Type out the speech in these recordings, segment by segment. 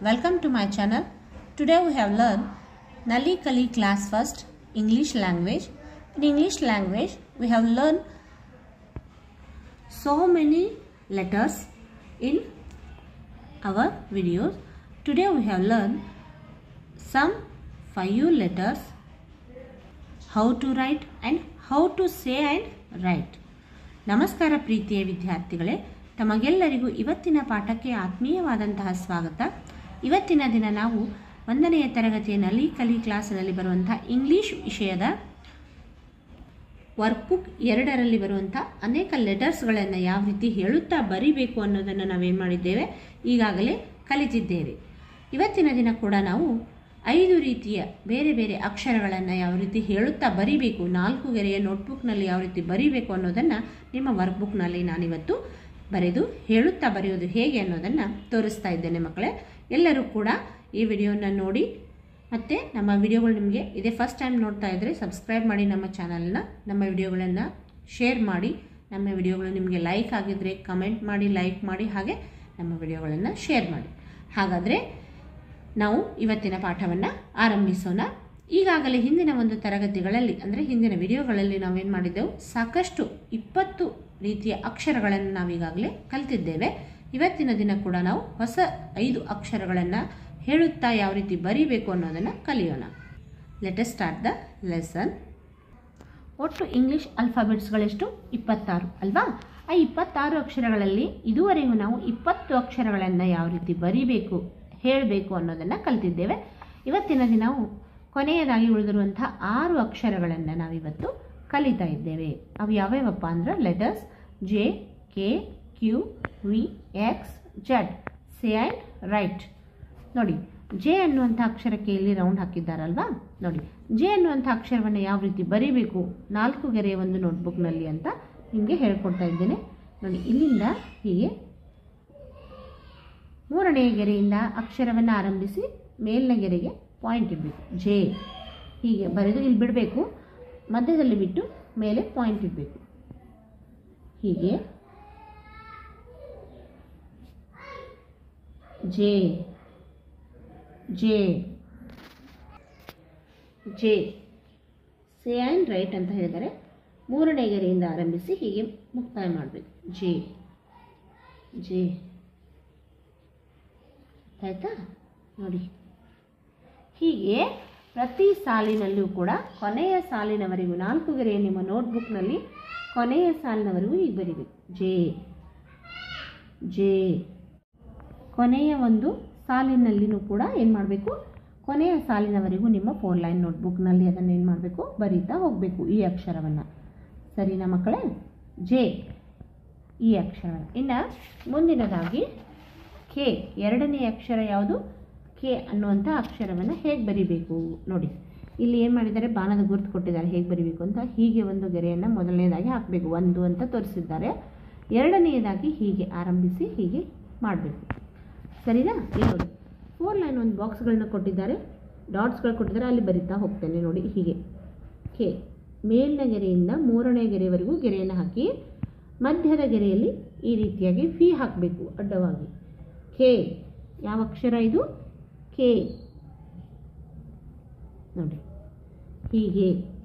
Welcome to my channel. Today we have learned Nali Kali class first English language. In English language we have learned so many letters in our videos. Today we have learned some five letters how to write and how to say and write. ನಮಸ್ಕಾರ ಪ್ರೀತಿಯ ವಿದ್ಯಾರ್ಥಿಗಳೇ ತಮಗೆಲ್ಲರಿಗೂ ಇವತ್ತಿನ ಪಾಠಕ್ಕೆ ಆತ್ಮೀಯವಾದಂತಹ ಸ್ವಾಗತ ಇವತ್ತಿನ ದಿನ ನಾವು ಒಂದನೆಯ ತರಗತಿಯ ನಲಿ ಕಲಿ ಕ್ಲಾಸಿನಲ್ಲಿ ಬರುವಂತಹ ಇಂಗ್ಲಿಷ್ ವಿಷಯದ ವರ್ಕ್ಬುಕ್ ಎರಡರಲ್ಲಿ ಬರುವಂಥ ಅನೇಕ ಲೆಟರ್ಸ್ಗಳನ್ನು ಯಾವ ರೀತಿ ಹೇಳುತ್ತಾ ಬರಿಬೇಕು ಅನ್ನೋದನ್ನು ನಾವೇನು ಮಾಡಿದ್ದೇವೆ ಈಗಾಗಲೇ ಕಲಿತಿದ್ದೇವೆ ಇವತ್ತಿನ ದಿನ ಕೂಡ ನಾವು ಐದು ರೀತಿಯ ಬೇರೆ ಬೇರೆ ಅಕ್ಷರಗಳನ್ನು ಯಾವ ರೀತಿ ಹೇಳುತ್ತಾ ಬರಿಬೇಕು ನಾಲ್ಕು ಗೆರೆಯ ನೋಟ್ಬುಕ್ನಲ್ಲಿ ಯಾವ ರೀತಿ ಬರಿಬೇಕು ಅನ್ನೋದನ್ನು ನಿಮ್ಮ ವರ್ಕ್ಬುಕ್ನಲ್ಲಿ ನಾನಿವತ್ತು ಬರೆದು ಹೇಳುತ್ತಾ ಬರೆಯೋದು ಹೇಗೆ ಅನ್ನೋದನ್ನು ತೋರಿಸ್ತಾ ಇದ್ದೇನೆ ಮಕ್ಕಳೇ ಎಲ್ಲರೂ ಕೂಡ ಈ ವಿಡಿಯೋನ ನೋಡಿ ಮತ್ತು ನಮ್ಮ ವಿಡಿಯೋಗಳು ನಿಮಗೆ ಇದೇ ಫಸ್ಟ್ ಟೈಮ್ ನೋಡ್ತಾ ಇದ್ದರೆ ಸಬ್ಸ್ಕ್ರೈಬ್ ಮಾಡಿ ನಮ್ಮ ಚಾನಲ್ನ ನಮ್ಮ ವಿಡಿಯೋಗಳನ್ನು ಶೇರ್ ಮಾಡಿ ನಮ್ಮ ವಿಡಿಯೋಗಳು ನಿಮಗೆ ಲೈಕ್ ಆಗಿದ್ದರೆ ಕಮೆಂಟ್ ಮಾಡಿ ಲೈಕ್ ಮಾಡಿ ಹಾಗೆ ನಮ್ಮ ವಿಡಿಯೋಗಳನ್ನು ಶೇರ್ ಮಾಡಿ ಹಾಗಾದರೆ ನಾವು ಇವತ್ತಿನ ಪಾಠವನ್ನು ಆರಂಭಿಸೋಣ ಈಗಾಗಲೇ ಹಿಂದಿನ ಒಂದು ತರಗತಿಗಳಲ್ಲಿ ಅಂದರೆ ಹಿಂದಿನ ವಿಡಿಯೋಗಳಲ್ಲಿ ನಾವೇನು ಮಾಡಿದ್ದೆವು ಸಾಕಷ್ಟು ಇಪ್ಪತ್ತು ರೀತಿಯ ಅಕ್ಷರಗಳನ್ನು ನಾವೀಗಾಗಲೇ ಕಲಿತಿದ್ದೇವೆ ಇವತ್ತಿನ ದಿನ ಕೂಡ ನಾವು ಹೊಸ ಐದು ಅಕ್ಷರಗಳನ್ನು ಹೇಳುತ್ತಾ ಯಾವ ರೀತಿ ಬರೀಬೇಕು ಅನ್ನೋದನ್ನು ಕಲಿಯೋಣ ಲೆಟ್ ಸ್ಟಾರ್ಟ್ ದ ಲೆಸನ್ ಒಟ್ಟು ಇಂಗ್ಲಿಷ್ ಅಲ್ಫಾಬೆಟ್ಸ್ಗಳೆಷ್ಟು ಇಪ್ಪತ್ತಾರು ಅಲ್ವಾ ಆ ಇಪ್ಪತ್ತಾರು ಅಕ್ಷರಗಳಲ್ಲಿ ಇದುವರೆಗೂ ನಾವು ಇಪ್ಪತ್ತು ಅಕ್ಷರಗಳನ್ನು ಯಾವ ರೀತಿ ಬರೀಬೇಕು ಹೇಳಬೇಕು ಅನ್ನೋದನ್ನು ಕಲಿತಿದ್ದೇವೆ ಇವತ್ತಿನ ದಿನ ನಾವು ಕೊನೆಯದಾಗಿ ಉಳಿದಿರುವಂಥ ಆರು ಅಕ್ಷರಗಳನ್ನು ನಾವಿವತ್ತು ಕಲಿತಾ ಇದ್ದೇವೆ ಅವು ಯಾವ್ಯಾವಪ್ಪ ಅಂದ್ರೆ letters J K Q V X Z C and right ನೋಡಿ ಜೆ ಅನ್ನುವಂಥ ಅಕ್ಷರಕ್ಕೆ ಇಲ್ಲಿ ರೌಂಡ್ ಹಾಕಿದ್ದಾರಲ್ವಾ ನೋಡಿ ಜೆ ಅನ್ನುವಂಥ ಅಕ್ಷರವನ್ನು ಯಾವ ರೀತಿ ಬರೀಬೇಕು ನಾಲ್ಕು ಗೆರೆಯ ಒಂದು ನೋಟ್ಬುಕ್ನಲ್ಲಿ ಅಂತ ನಿಮಗೆ ಹೇಳ್ಕೊಡ್ತಾ ಇದ್ದೇನೆ ನೋಡಿ ಇಲ್ಲಿಂದ ಹೀಗೆ ಮೂರನೆಯ ಗೆರೆಯಿಂದ ಅಕ್ಷರವನ್ನು ಆರಂಭಿಸಿ ಮೇಲಿನ ಗೆರೆಗೆ ಪಾಯಿಂಟ್ ಇಡಬೇಕು ಜೆ ಹೀಗೆ ಬರೆದು ಇಲ್ಲಿ ಬಿಡಬೇಕು ಮಧ್ಯದಲ್ಲಿ ಬಿಟ್ಟು ಮೇಲೆ ಪಾಯಿಂಟ್ ಇಡಬೇಕು ಹೀಗೆ J J J say and right ಅಂತ ಹೇಳಿದರೆ ಮೂರನೇ ಗೆರೆಯಿಂದ ಆರಂಭಿಸಿ ಹೀಗೆ ಮುಕ್ತಾಯ ಮಾಡಬೇಕು ಜೆ ಜೆ ಆಯಿತಾ ನೋಡಿ ಹೀಗೆ ಪ್ರತಿ ಸಾಲಿನಲ್ಲೂ ಕೂಡ ಕೊನೆಯ ಸಾಲಿನವರೆಗೂ ನಾಲ್ಕು ಗೆರೆಯ ನಿಮ್ಮ ನೋಟ್ಬುಕ್ನಲ್ಲಿ ಕೊನೆಯ ಸಾಲಿನವರೆಗೂ ಹೀಗೆ ಬರೀಬೇಕು ಜೆ ಜೆ ಕೊನೆಯ ಒಂದು ಸಾಲಿನಲ್ಲಿನೂ ಕೂಡ ಏನು ಮಾಡಬೇಕು ಕೊನೆಯ ಸಾಲಿನವರೆಗೂ ನಿಮ್ಮ ಫೋರ್ ಲೈನ್ ನೋಟ್ಬುಕ್ನಲ್ಲಿ ಅದನ್ನು ಏನು ಮಾಡಬೇಕು ಬರೀತಾ ಹೋಗಬೇಕು ಈ ಅಕ್ಷರವನ್ನು ಸರಿನಾ ಮಕ್ಕಳೇ ಜೆ ಈ ಅಕ್ಷರವನ್ನು ಇನ್ನು ಮುಂದಿನದಾಗಿ ಕೆ ಎರಡನೇ ಅಕ್ಷರ ಯಾವುದು ಕೆ ಅನ್ನುವಂಥ ಅಕ್ಷರವನ್ನು ಹೇಗೆ ಬರಿಬೇಕು ನೋಡಿ ಇಲ್ಲಿ ಏನು ಮಾಡಿದ್ದಾರೆ ಬಾಣದ ಗುರುತು ಕೊಟ್ಟಿದ್ದಾರೆ ಹೇಗೆ ಬರಿಬೇಕು ಅಂತ ಹೀಗೆ ಒಂದು ಗೆರೆಯನ್ನು ಮೊದಲನೇದಾಗಿ ಹಾಕಬೇಕು ಒಂದು ಅಂತ ತೋರಿಸಿದ್ದಾರೆ ಎರಡನೆಯದಾಗಿ ಹೀಗೆ ಆರಂಭಿಸಿ ಹೀಗೆ ಮಾಡಬೇಕು ಸರಿನಾ ಇಲ್ಲಿ ನೋಡಿ ಫೋರ್ ಲೈನ್ ಒಂದು ಬಾಕ್ಸ್ಗಳನ್ನ ಕೊಟ್ಟಿದ್ದಾರೆ ಡಾಟ್ಸ್ಗಳು ಕೊಟ್ಟಿದ್ದಾರೆ ಅಲ್ಲಿ ಬರಿತಾ ಹೋಗ್ತೇನೆ ನೋಡಿ ಹೀಗೆ ಕೆ ಮೇಲಿನ ಗೆರೆಯಿಂದ ಮೂರನೇ ಗೆರೆವರೆಗೂ ಗೆರೆಯನ್ನು ಹಾಕಿ ಮಧ್ಯದ ಗೆರೆಯಲ್ಲಿ ಈ ರೀತಿಯಾಗಿ ವಿ ಹಾಕಬೇಕು ಅಡ್ಡವಾಗಿ ಕೆ ಯಾವ ಅಕ್ಷರ ಇದು ಕೆ ನೋಡಿ ಹೀಗೆ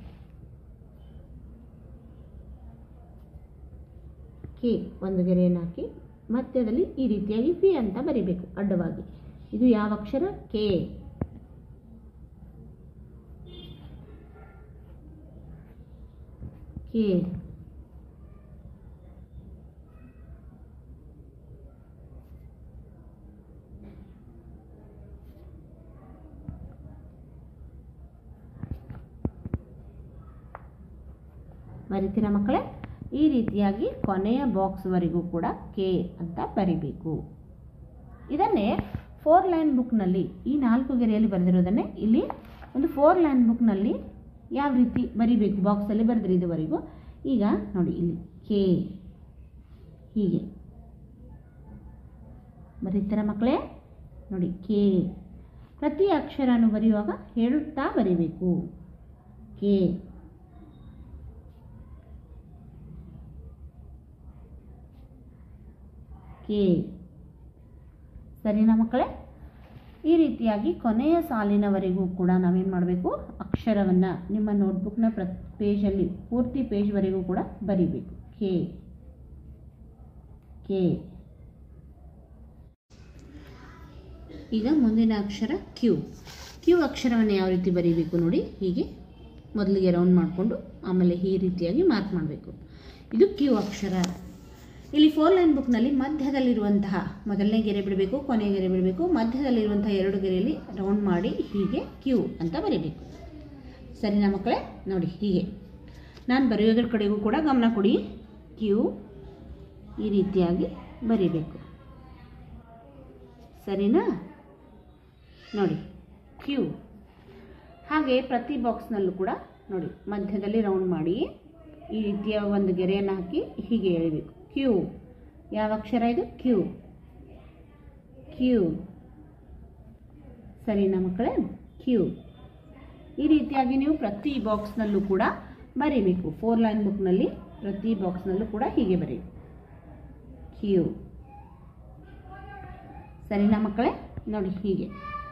ಕೆ ಒಂದು ಗೆರೆಯನ್ನು ಹಾಕಿ ಮಧ್ಯದಲ್ಲಿ ಈ ರೀತಿಯಾಗಿ ವಿ ಅಂತ ಬರಿಬೇಕು ಅಡ್ಡವಾಗಿ ಇದು ಯಾವ ಅಕ್ಷರ ಕೆ ಕೆ ಬರಿತೀರಾ ಮಕ್ಕಳೇ ಈ ರೀತಿಯಾಗಿ ಕೊನೆಯ ಬಾಕ್ಸ್ವರೆಗೂ ಕೂಡ ಕೆ ಅಂತ ಬರಿಬೇಕು ಇದನ್ನೇ ಫೋರ್ ಲೈನ್ ಬುಕ್ನಲ್ಲಿ ಈ ನಾಲ್ಕು ಗೆರೆಯಲ್ಲಿ ಬರೆದಿರೋದನ್ನೇ ಇಲ್ಲಿ ಒಂದು ಫೋರ್ ಲೈನ್ ಬುಕ್ನಲ್ಲಿ ಯಾವ ರೀತಿ ಬರಿಬೇಕು ಬಾಕ್ಸಲ್ಲಿ ಬರೆದ್ರಿ ಇದುವರೆಗೂ ಈಗ ನೋಡಿ ಇಲ್ಲಿ ಕೆ ಹೀಗೆ ಬರೀತಾರ ಮಕ್ಕಳೇ ನೋಡಿ ಕೆ ಪ್ರತಿ ಅಕ್ಷರನು ಬರೆಯುವಾಗ ಹೇಳುತ್ತಾ ಬರಿಬೇಕು ಕೆ ಕೆ ಸರಿನಾ ಮಕ್ಕಳೇ ಈ ರೀತಿಯಾಗಿ ಕೊನೆಯ ಸಾಲಿನವರೆಗೂ ಕೂಡ ನಾವೇನು ಮಾಡಬೇಕು ಅಕ್ಷರವನ್ನು ನಿಮ್ಮ ನೋಟ್ಬುಕ್ನ ಪ್ರ ಪೇಜಲ್ಲಿ ಪೂರ್ತಿ ಪೇಜ್ವರೆಗೂ ಕೂಡ ಬರಿಬೇಕು ಕೆ ಕೆ ಈಗ ಮುಂದಿನ ಅಕ್ಷರ ಕ್ಯೂ ಕ್ಯೂ ಅಕ್ಷರವನ್ನು ಯಾವ ರೀತಿ ಬರೀಬೇಕು ನೋಡಿ ಹೀಗೆ ಮೊದಲಿಗೆ ರೌಂಡ್ ಮಾಡಿಕೊಂಡು ಆಮೇಲೆ ಈ ರೀತಿಯಾಗಿ ಮಾರ್ಕ್ ಮಾಡಬೇಕು ಇದು ಕ್ಯೂ ಅಕ್ಷರ ಇಲ್ಲಿ ಫೋರ್ ಲೈನ್ ಬುಕ್ನಲ್ಲಿ ಮಧ್ಯದಲ್ಲಿರುವಂತಹ ಮೊದಲನೇ ಗೆರೆ ಬಿಡಬೇಕು ಕೊನೆಯ ಗೆರೆ ಬಿಡಬೇಕು ಮಧ್ಯದಲ್ಲಿರುವಂತಹ ಎರಡು ಗೆರೆಯಲ್ಲಿ ರೌಂಡ್ ಮಾಡಿ ಹೀಗೆ ಕ್ಯೂ ಅಂತ ಬರೀಬೇಕು ಸರಿನಾ ಮಕ್ಕಳೇ ನೋಡಿ ಹೀಗೆ ನಾನು ಬರೆಯೋದ್ರ ಕಡೆಗೂ ಕೂಡ ಗಮನ ಕೊಡಿ ಕ್ಯೂ ಈ ರೀತಿಯಾಗಿ ಬರೀಬೇಕು ಸರಿನಾ ನೋಡಿ ಕ್ಯೂ ಹಾಗೆ ಪ್ರತಿ ಬಾಕ್ಸ್ನಲ್ಲೂ ಕೂಡ ನೋಡಿ ಮಧ್ಯದಲ್ಲಿ ರೌಂಡ್ ಮಾಡಿ ಈ ರೀತಿಯ ಒಂದು ಗೆರೆಯನ್ನು ಹಾಕಿ ಹೀಗೆ ಎಳಿಬೇಕು ಕ್ಯೂ ಯಾವ ಅಕ್ಷರ ಇದು ಕ್ಯೂ ಕ್ಯೂ ಸರಿನಾ ಮಕ್ಕಳೇ ಕ್ಯೂ ಈ ರೀತಿಯಾಗಿ ನೀವು ಪ್ರತಿ ಬಾಕ್ಸ್ನಲ್ಲೂ ಕೂಡ ಬರೀಬೇಕು ಫೋರ್ ಲೈನ್ ಬುಕ್ನಲ್ಲಿ ಪ್ರತಿ ಬಾಕ್ಸ್ನಲ್ಲೂ ಕೂಡ ಹೀಗೆ ಬರೀಬೇಕು ಕ್ಯೂ ಸರಿನಾ ಮಕ್ಕಳೇ ನೋಡಿ ಹೀಗೆ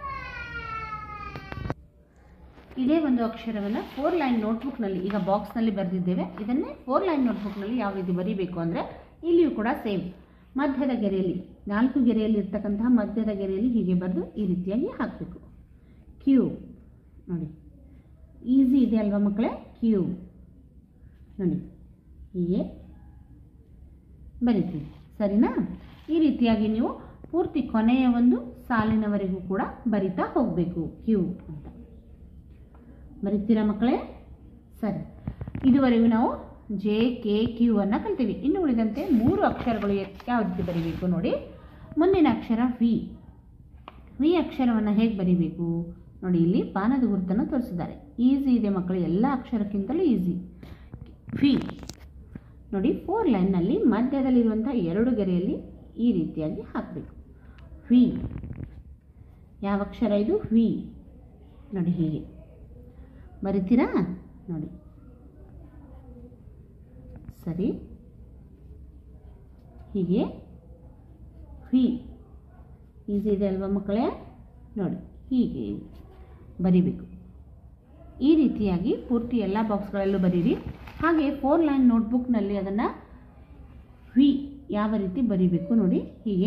ಇದೇ ಒಂದು ಅಕ್ಷರವನ್ನು ಫೋರ್ ಲೈನ್ ನೋಟ್ಬುಕ್ನಲ್ಲಿ ಈಗ ಬಾಕ್ಸ್ನಲ್ಲಿ ಬರೆದಿದ್ದೇವೆ ಇದನ್ನೇ ಫೋರ್ ಲೈನ್ ನೋಟ್ಬುಕ್ನಲ್ಲಿ ಯಾವ ರೀತಿ ಬರೀಬೇಕು ಅಂದರೆ ಇಲ್ಲಿಯೂ ಕೂಡ ಸೇಮ್ ಮಧ್ಯದ ಗೆರೆಯಲ್ಲಿ ನಾಲ್ಕು ಗೆರೆಯಲ್ಲಿ ಇರ್ತಕ್ಕಂತಹ ಮಧ್ಯದ ಗೆರೆಯಲ್ಲಿ ಹೀಗೆ ಬರೆದು ಈ ರೀತಿಯಾಗಿ ಹಾಕಬೇಕು ಕ್ಯೂ ನೋಡಿ ಈಸಿ ಇದೆ ಅಲ್ವಾ ಮಕ್ಕಳೇ ಕ್ಯೂ ನೋಡಿ ಹೀಗೆ ಬರಿತೀವಿ ಸರಿನಾ ಈ ರೀತಿಯಾಗಿ ನೀವು ಪೂರ್ತಿ ಕೊನೆಯ ಒಂದು ಸಾಲಿನವರೆಗೂ ಕೂಡ ಬರಿತಾ ಹೋಗಬೇಕು ಕ್ಯೂ ಅಂತ ಬರೀತೀರಾ ಮಕ್ಕಳೇ ಸರಿ ಇದುವರೆಗೂ ನಾವು ಜೆ ಕೆ ಕ್ಯೂ ಅನ್ನು ಕಲ್ತೀವಿ ಇನ್ನು ಉಳಿದಂತೆ ಮೂರು ಅಕ್ಷರಗಳು ಯಾವ ರೀತಿ ಬರೀಬೇಕು ನೋಡಿ ಮುಂದಿನ ಅಕ್ಷರ ವಿ ವಿ ಅಕ್ಷರವನ್ನು ಹೇಗೆ ಬರೀಬೇಕು ನೋಡಿ ಇಲ್ಲಿ ಪಾನದ ಗುರುತನ್ನು ತೋರಿಸಿದ್ದಾರೆ ಈಸಿ ಇದೆ ಮಕ್ಕಳು ಎಲ್ಲ ಅಕ್ಷರಕ್ಕಿಂತಲೂ ಈಸಿ ವಿ ನೋಡಿ ಫೋರ್ ಲೈನ್ನಲ್ಲಿ ಮಧ್ಯದಲ್ಲಿರುವಂಥ ಎರಡು ಗೆರೆಯಲ್ಲಿ ಈ ರೀತಿಯಾಗಿ ಹಾಕಬೇಕು ವಿ ಯಾವ ಅಕ್ಷರ ಇದು ವಿ ನೋಡಿ ಹೀಗೆ ಬರಿತೀರಾ ನೋಡಿ ಸರಿ ಹೀಗೆ ವಿ ಈಸಿ ಇದೆ ಅಲ್ವಾ ಮಕ್ಕಳೇ ನೋಡಿ ಹೀಗೆ ಬರಿಬೇಕು ಈ ರೀತಿಯಾಗಿ ಪೂರ್ತಿ ಎಲ್ಲ ಬಾಕ್ಸ್ಗಳಲ್ಲೂ ಬರೀರಿ ಹಾಗೆ ಫೋರ್ ಲೈನ್ ನೋಟ್ಬುಕ್ನಲ್ಲಿ ಅದನ್ನು ವಿ ಯಾವ ರೀತಿ ಬರಿಬೇಕು ನೋಡಿ ಹೀಗೆ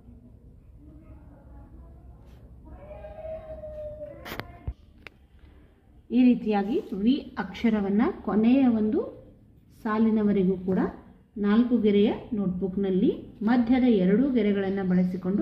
ಈ ರೀತಿಯಾಗಿ ವಿ ಅಕ್ಷರವನ್ನು ಕೊನೆಯ ಒಂದು ಸಾಲಿನವರೆಗೂ ಕೂಡ ನಾಲ್ಕು ಗೆರೆಯ ನೋಟ್ಬುಕ್ನಲ್ಲಿ ಮಧ್ಯದ ಎರಡೂ ಗೆರೆಗಳನ್ನು ಬಳಸಿಕೊಂಡು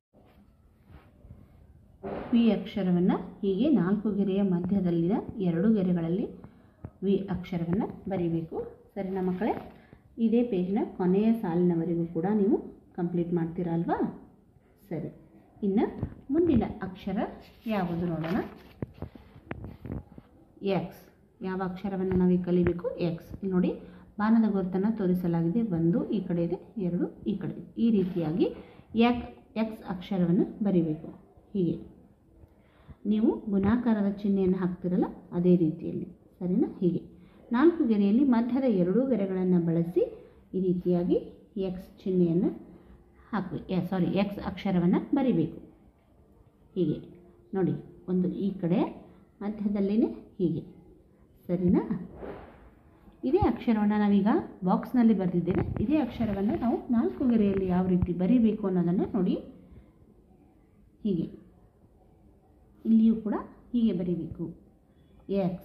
ವಿ ಅಕ್ಷರವನ್ನು ಹೀಗೆ ನಾಲ್ಕು ಗೆರೆಯ ಮಧ್ಯದಲ್ಲಿನ ಎರಡು ಗೆರೆಗಳಲ್ಲಿ ವಿ ಅಕ್ಷರವನ್ನು ಬರೀಬೇಕು ಸರಿನಾ ಮಕ್ಕಳೇ ಇದೇ ಪೇಜ್ನ ಕೊನೆಯ ಸಾಲಿನವರೆಗೂ ಕೂಡ ನೀವು ಕಂಪ್ಲೀಟ್ ಮಾಡ್ತೀರಾ ಅಲ್ವಾ ಸರಿ ಇನ್ನು ಮುಂದಿನ ಅಕ್ಷರ ಯಾವುದು ನೋಡೋಣ ಎಕ್ಸ್ ಯಾವ ಅಕ್ಷರವನ್ನು ನಾವೀಗ ಕಲಿಬೇಕು ಎಕ್ಸ್ ಇಲ್ಲಿ ನೋಡಿ ಬಾಣದ ಗುರುತನ್ನು ತೋರಿಸಲಾಗಿದೆ ಒಂದು ಈ ಕಡೆ ಇದೆ ಎರಡು ಈ ಕಡೆ ಇದೆ ಈ ರೀತಿಯಾಗಿ ಎಕ್ ಎಕ್ಸ್ ಅಕ್ಷರವನ್ನು ಬರಿಬೇಕು ಹೀಗೆ ನೀವು ಗುಣಾಕಾರದ ಚಿಹ್ನೆಯನ್ನು ಹಾಕ್ತಿರಲ್ಲ ಅದೇ ರೀತಿಯಲ್ಲಿ ಸರಿನಾ ಹೀಗೆ ನಾಲ್ಕು ಗೆರೆಯಲ್ಲಿ ಮಧ್ಯದ ಎರಡೂ ಗೆರೆಗಳನ್ನು ಬಳಸಿ ಈ ರೀತಿಯಾಗಿ ಎಕ್ಸ್ ಚಿಹ್ನೆಯನ್ನು ಹಾಕಬೇಕು ಸಾರಿ ಎಕ್ಸ್ ಅಕ್ಷರವನ್ನು ಬರಿಬೇಕು ಹೀಗೆ ನೋಡಿ ಒಂದು ಈ ಕಡೆ ಮಧ್ಯದಲ್ಲಿನೇ ಹೀಗೆ ಸರಿನಾ ಇದೇ ಅಕ್ಷರವನ್ನು ನಾವೀಗ ಬಾಕ್ಸ್ನಲ್ಲಿ ಬರೆದಿದ್ದೇವೆ ಇದೇ ಅಕ್ಷರವನ್ನು ನಾವು ನಾಲ್ಕು ಗೆರೆಯಲ್ಲಿ ಯಾವ ರೀತಿ ಬರೀಬೇಕು ಅನ್ನೋದನ್ನು ನೋಡಿ ಹೀಗೆ ಇಲ್ಲಿಯೂ ಕೂಡ ಹೀಗೆ ಬರೀಬೇಕು ಎಕ್ಸ್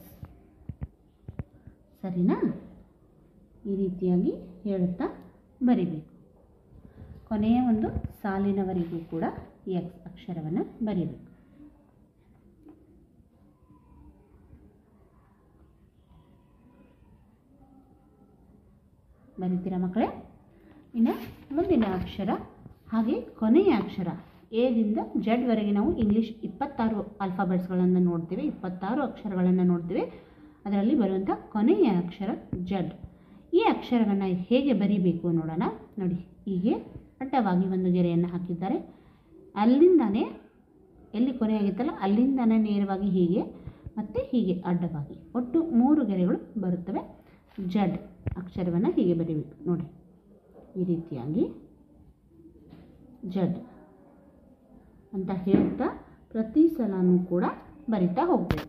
ಸರಿನಾ ಈ ರೀತಿಯಾಗಿ ಹೇಳುತ್ತಾ ಬರಿಬೇಕು ಕೊನೆಯ ಒಂದು ಸಾಲಿನವರೆಗೂ ಕೂಡ ಎಕ್ಸ್ ಅಕ್ಷರವನ್ನು ಬರೀಬೇಕು ಬರೀತೀರಾ ಮಕ್ಕಳೇ ಇನ್ನು ಮುಂದಿನ ಅಕ್ಷರ ಹಾಗೆ ಕೊನೆಯ ಅಕ್ಷರ ಎದಿಂದ ಜಡ್ವರೆಗೆ ನಾವು ಇಂಗ್ಲೀಷ್ ಇಪ್ಪತ್ತಾರು ಆಲ್ಫಾಬೆಟ್ಸ್ಗಳನ್ನು ನೋಡ್ತೇವೆ ಇಪ್ಪತ್ತಾರು ಅಕ್ಷರಗಳನ್ನು ನೋಡ್ತೇವೆ ಅದರಲ್ಲಿ ಬರುವಂಥ ಕೊನೆಯ ಅಕ್ಷರ ಜಡ್ ಈ ಅಕ್ಷರವನ್ನು ಹೇಗೆ ಬರೀಬೇಕು ನೋಡೋಣ ನೋಡಿ ಹೀಗೆ ಅಡ್ಡವಾಗಿ ಒಂದು ಗೆರೆಯನ್ನು ಹಾಕಿದ್ದಾರೆ ಅಲ್ಲಿಂದಾನೇ ಎಲ್ಲಿ ಕೊನೆಯಾಗಿತ್ತಲ್ಲ ಅಲ್ಲಿಂದಾನೇ ನೇರವಾಗಿ ಹೀಗೆ ಮತ್ತು ಹೀಗೆ ಅಡ್ಡವಾಗಿ ಒಟ್ಟು ಮೂರು ಗೆರೆಗಳು ಬರುತ್ತವೆ ಜಡ್ ಅಕ್ಷರವನ್ನು ಹೀಗೆ ಬರೀಬೇಕು ನೋಡಿ ಈ ರೀತಿಯಾಗಿ ಜಡ್ ಅಂತ ಹೇಳ್ತಾ ಪ್ರತಿ ಸಲನೂ ಕೂಡ ಬರಿತಾ ಹೋಗಬೇಕು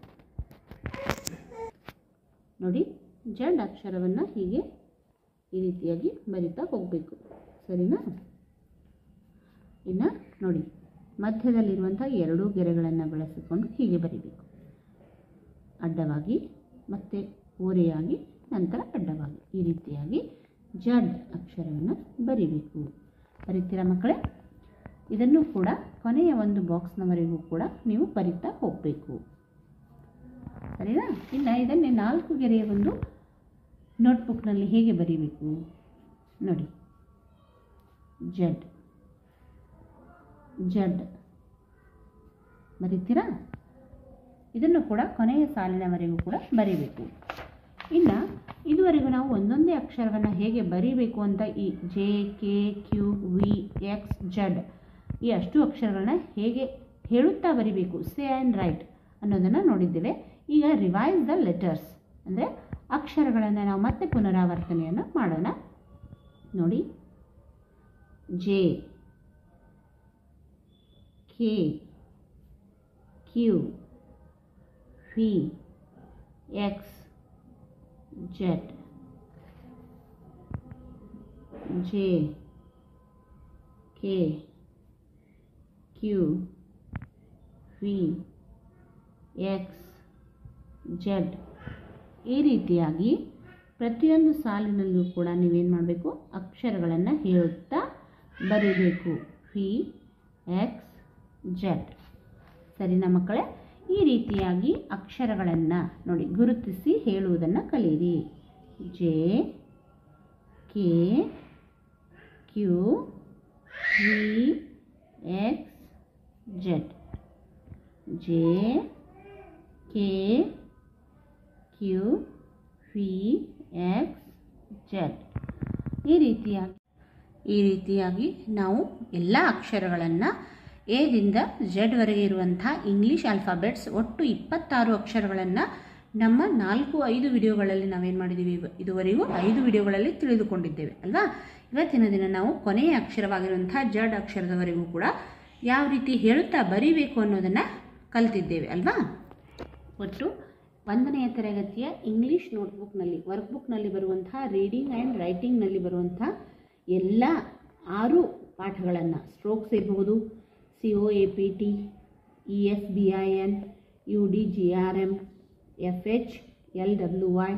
ನೋಡಿ ಜಡ್ ಅಕ್ಷರವನ್ನು ಹೀಗೆ ಈ ರೀತಿಯಾಗಿ ಬರಿತಾ ಹೋಗಬೇಕು ಸರಿನಾ ಇನ್ನು ನೋಡಿ ಮಧ್ಯದಲ್ಲಿರುವಂಥ ಎರಡೂ ಗೆರೆಗಳನ್ನು ಬಳಸಿಕೊಂಡು ಹೀಗೆ ಬರಿಬೇಕು ಅಡ್ಡವಾಗಿ ಮತ್ತು ಓರೆಯಾಗಿ ನಂತರ ಅಡ್ಡವಾಗಿ ಈ ರೀತಿಯಾಗಿ ಜಡ್ ಅಕ್ಷರವನ್ನು ಬರಿಬೇಕು ಬರೀತೀರಾ ಮಕ್ಕಳೇ ಇದನ್ನು ಕೂಡ ಕೊನೆಯ ಒಂದು ಬಾಕ್ಸ್ನವರೆಗೂ ಕೂಡ ನೀವು ಬರಿತಾ ಹೋಗಬೇಕು ಸರಿನಾ ಇನ್ನು ಇದನ್ನೇ ನಾಲ್ಕು ಗೆರೆಯ ಒಂದು ನೋಟ್ಬುಕ್ನಲ್ಲಿ ಹೇಗೆ ಬರೀಬೇಕು ನೋಡಿ ಜಡ್ ಜಡ್ ಬರೀತೀರಾ ಇದನ್ನು ಕೂಡ ಕೊನೆಯ ಸಾಲಿನವರೆಗೂ ಕೂಡ ಬರೀಬೇಕು ಇನ್ನು ಇದುವರೆಗೂ ನಾವು ಒಂದೊಂದೇ ಅಕ್ಷರವನ್ನು ಹೇಗೆ ಬರೀಬೇಕು ಅಂತ ಈ J K Q V X Z ಈ ಅಷ್ಟು ಅಕ್ಷರಗಳನ್ನ ಹೇಗೆ ಹೇಳುತ್ತಾ ಬರಿಬೇಕು ಸೇ ಆ್ಯಂಡ್ ರೈಟ್ ಅನ್ನೋದನ್ನು ನೋಡಿದ್ದೇವೆ ಈಗ ರಿವೈಸ್ ದ ಲೆಟರ್ಸ್ ಅಂದರೆ ಅಕ್ಷರಗಳನ್ನು ನಾವು ಮತ್ತೆ ಪುನರಾವರ್ತನೆಯನ್ನು ಮಾಡೋಣ ನೋಡಿ J K Q V X Z J K Q V X Z ಈ ರೀತಿಯಾಗಿ ಪ್ರತಿಯೊಂದು ಸಾಲಿನಲ್ಲೂ ಕೂಡ ನೀವೇನು ಮಾಡಬೇಕು ಅಕ್ಷರಗಳನ್ನು ಹೇಳುತ್ತಾ ಬರೀಬೇಕು ವಿ ಎಕ್ಸ್ ಜೆಡ್ ಸರಿನಾ ಮಕ್ಕಳೇ ಈ ರೀತಿಯಾಗಿ ಅಕ್ಷರಗಳನ್ನು ನೋಡಿ ಗುರುತಿಸಿ ಹೇಳುವುದನ್ನು ಕಲಿಯಿರಿ J K Q V X Z J K Q V X Z ಈ ರೀತಿಯಾಗಿ ಈ ರೀತಿಯಾಗಿ ನಾವು ಎಲ್ಲ ಅಕ್ಷರಗಳನ್ನು ಎದಿಂದ ಝೆಡ್ವರೆಗೆ ಇರುವಂಥ ಇಂಗ್ಲೀಷ್ ಆಲ್ಫಾಬೆಟ್ಸ್ ಒಟ್ಟು ಇಪ್ಪತ್ತಾರು ಅಕ್ಷರಗಳನ್ನು ನಮ್ಮ ನಾಲ್ಕು ಐದು ವಿಡಿಯೋಗಳಲ್ಲಿ ನಾವೇನು ಮಾಡಿದ್ದೀವಿ ಇವ- ಇದುವರೆಗೂ ಐದು ವಿಡಿಯೋಗಳಲ್ಲಿ ತಿಳಿದುಕೊಂಡಿದ್ದೇವೆ ಅಲ್ವಾ ಇವತ್ತಿನ ದಿನ ನಾವು ಕೊನೆಯ ಅಕ್ಷರವಾಗಿರುವಂಥ ಜಡ್ ಅಕ್ಷರದವರೆಗೂ ಕೂಡ ಯಾವ ರೀತಿ ಹೇಳುತ್ತಾ ಬರೀಬೇಕು ಅನ್ನೋದನ್ನು ಕಲಿತಿದ್ದೇವೆ ಅಲ್ವಾ ಒಟ್ಟು ಒಂದನೆಯ ತರಗತಿಯ ಇಂಗ್ಲೀಷ್ ನೋಟ್ಬುಕ್ನಲ್ಲಿ ವರ್ಕ್ಬುಕ್ನಲ್ಲಿ ಬರುವಂಥ ರೀಡಿಂಗ್ ಆ್ಯಂಡ್ ರೈಟಿಂಗ್ನಲ್ಲಿ ಬರುವಂಥ ಎಲ್ಲ ಆರು ಪಾಠಗಳನ್ನು ಸ್ಟ್ರೋಕ್ಸ್ ಇರಬಹುದು C O A P T E S B I N U D G R M F H L W Y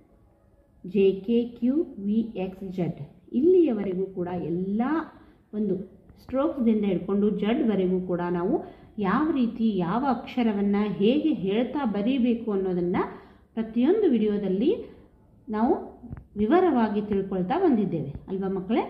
J K Q V X Z ಇಲ್ಲಿಯವರೆಗೂ ಕೂಡ ಎಲ್ಲ ಒಂದು ಸ್ಟ್ರೋಕ್ಸ್ದಿಂದ ಹಿಡ್ಕೊಂಡು ಜಡ್ವರೆಗೂ ಕೂಡ ನಾವು ಯಾವ ರೀತಿ ಯಾವ ಅಕ್ಷರವನ್ನು ಹೇಗೆ ಹೇಳ್ತಾ ಬರೀಬೇಕು ಅನ್ನೋದನ್ನು ಪ್ರತಿಯೊಂದು ವಿಡಿಯೋದಲ್ಲಿ ನಾವು ವಿವರವಾಗಿ ತಿಳ್ಕೊಳ್ತಾ ಬಂದಿದ್ದೇವೆ ಅಲ್ವಾ ಮಕ್ಕಳೇ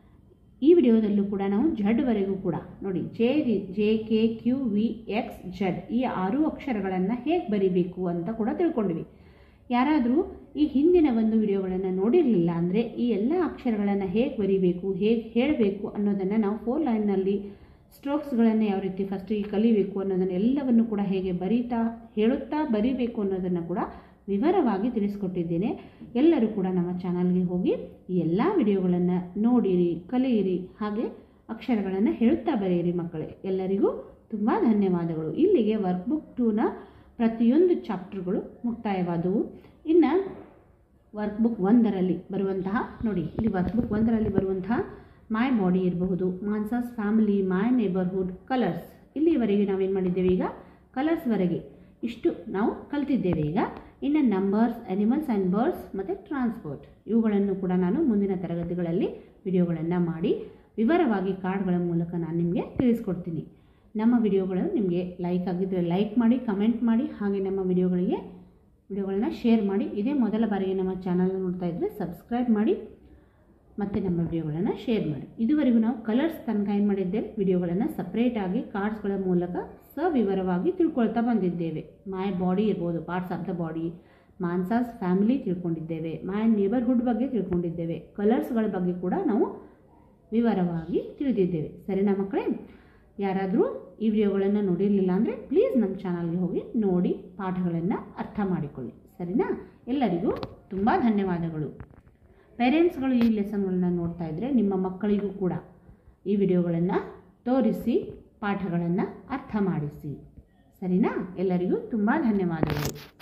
ಈ ವಿಡಿಯೋದಲ್ಲೂ ಕೂಡ ನಾವು ಜಡ್ವರೆಗೂ ಕೂಡ ನೋಡಿ J J K Q V X Z ಈ ಆರು ಅಕ್ಷರಗಳನ್ನು ಹೇಗೆ ಬರಿಬೇಕು ಅಂತ ಕೂಡ ತಿಳ್ಕೊಂಡಿವಿ ಯಾರಾದರೂ ಈ ಹಿಂದಿನ ಒಂದು ವಿಡಿಯೋಗಳನ್ನು ನೋಡಿರಲಿಲ್ಲ ಅಂದರೆ ಈ ಎಲ್ಲ ಅಕ್ಷರಗಳನ್ನು ಹೇಗೆ ಬರಿಬೇಕು ಹೇಗೆ ಹೇಳಬೇಕು ಅನ್ನೋದನ್ನು ನಾವು ಫೋರ್ ಲೈನ್ನಲ್ಲಿ ಸ್ಟ್ರೋಕ್ಸ್ಗಳನ್ನು ಯಾವ ರೀತಿ ಫಸ್ಟಿಗೆ ಕಲಿಬೇಕು ಅನ್ನೋದನ್ನು ಎಲ್ಲವನ್ನು ಕೂಡ ಹೇಗೆ ಬರೀತಾ ಹೇಳುತ್ತಾ ಬರಿಬೇಕು ಅನ್ನೋದನ್ನು ಕೂಡ ವಿವರವಾಗಿ ತಿಳಿಸ್ಕೊಟ್ಟಿದ್ದೇನೆ ಎಲ್ಲರೂ ಕೂಡ ನಮ್ಮ ಚಾನಲ್ಗೆ ಹೋಗಿ ಈ ಎಲ್ಲ ವಿಡಿಯೋಗಳನ್ನು ನೋಡಿರಿ ಕಲಿಯಿರಿ ಹಾಗೆ ಅಕ್ಷರಗಳನ್ನು ಹೇಳುತ್ತಾ ಬರೆಯಿರಿ ಮಕ್ಕಳೇ ಎಲ್ಲರಿಗೂ ತುಂಬ ಧನ್ಯವಾದಗಳು ಇಲ್ಲಿಗೆ ವರ್ಕ್ಬುಕ್ ಟೂನ ಪ್ರತಿಯೊಂದು ಚಾಪ್ಟರ್ಗಳು ಮುಕ್ತಾಯವಾದವು ಇನ್ನು ವರ್ಕ್ಬುಕ್ ಒಂದರಲ್ಲಿ ಬರುವಂತಹ ನೋಡಿ ಇಲ್ಲಿ ವರ್ಕ್ಬುಕ್ ಒಂದರಲ್ಲಿ ಬರುವಂತಹ ಮೈ ಬಾಡಿ ಇರಬಹುದು months family my neighbourhood colours ಇಲ್ಲಿವರೆಗೆ ನಾವೇನು ಮಾಡಿದ್ದೇವೆ ಈಗ ಕಲರ್ಸ್ವರೆಗೆ ಇಷ್ಟು ನಾವು ಕಲ್ತಿದ್ದೇವೆ ಈಗ ಇನ್ನು ನಂಬರ್ಸ್ ಅನಿಮಲ್ಸ್ ಆ್ಯಂಡ್ ಬರ್ಡ್ಸ್ ಮತ್ತು ಟ್ರಾನ್ಸ್ಪೋರ್ಟ್ ಇವುಗಳನ್ನು ಕೂಡ ನಾನು ಮುಂದಿನ ತರಗತಿಗಳಲ್ಲಿ ವಿಡಿಯೋಗಳನ್ನು ಮಾಡಿ ವಿವರವಾಗಿ ಕಾರ್ಡ್ಗಳ ಮೂಲಕ ನಾನು ನಿಮಗೆ ತಿಳಿಸ್ಕೊಡ್ತೀನಿ ನಮ್ಮ ವಿಡಿಯೋಗಳು ನಿಮಗೆ ಲೈಕ್ ಆಗಿದ್ದರೆ ಲೈಕ್ ಮಾಡಿ ಕಮೆಂಟ್ ಮಾಡಿ ಹಾಗೆ ನಮ್ಮ ವಿಡಿಯೋಗಳಿಗೆ ವಿಡಿಯೋಗಳನ್ನ ಶೇರ್ ಮಾಡಿ ಇದೇ ಮೊದಲ ಬಾರಿಗೆ ನಮ್ಮ ಚಾನಲ್ ನೋಡ್ತಾ ಇದ್ದರೆ ಸಬ್ಸ್ಕ್ರೈಬ್ ಮಾಡಿ ಮತ್ತು ನಮ್ಮ ವಿಡಿಯೋಗಳನ್ನು ಶೇರ್ ಮಾಡಿ ಇದುವರೆಗೂ ನಾವು ಕಲರ್ಸ್ ತನಕ ಏನು ಮಾಡಿದ್ದೇವೆ ವಿಡಿಯೋಗಳನ್ನು ಸಪ್ರೇಟಾಗಿ ಕಾರ್ಡ್ಸ್ಗಳ ಮೂಲಕ ಸವಿವರವಾಗಿ ತಿಳ್ಕೊಳ್ತಾ ಬಂದಿದ್ದೇವೆ ಮೈ ಬಾಡಿ ಇರ್ಬೋದು parts of the body months family ತಿಳ್ಕೊಂಡಿದ್ದೇವೆ ಮೈ ನೇಬರ್ಹುಡ್ ಬಗ್ಗೆ ತಿಳ್ಕೊಂಡಿದ್ದೇವೆ ಕಲರ್ಸ್ಗಳ ಬಗ್ಗೆ ಕೂಡ ನಾವು ವಿವರವಾಗಿ ತಿಳಿದಿದ್ದೇವೆ ಸರಿನಾ ಮಕ್ಕಳೇ ಯಾರಾದರೂ ಈ ವಿಡಿಯೋಗಳನ್ನು ನೋಡಿರಲಿಲ್ಲ ಅಂದರೆ ಪ್ಲೀಸ್ ನಮ್ಮ ಚಾನಲ್ಗೆ ಹೋಗಿ ನೋಡಿ ಪಾಠಗಳನ್ನು ಅರ್ಥ ಮಾಡಿಕೊಳ್ಳಿ ಸರಿನಾ ಎಲ್ಲರಿಗೂ ತುಂಬ ಧನ್ಯವಾದಗಳು ಪೇರೆಂಟ್ಸ್ಗಳು ಈ ಲೆಸನ್ಗಳನ್ನ ನೋಡ್ತಾ ಇದ್ದರೆ ನಿಮ್ಮ ಮಕ್ಕಳಿಗೂ ಕೂಡ ಈ ವಿಡಿಯೋಗಳನ್ನು ತೋರಿಸಿ ಪಾಠಗಳನ್ನು ಅರ್ಥ ಮಾಡಿಸಿ ಸರಿನಾ ಎಲ್ಲರಿಗೂ ತುಂಬ ಧನ್ಯವಾದಗಳು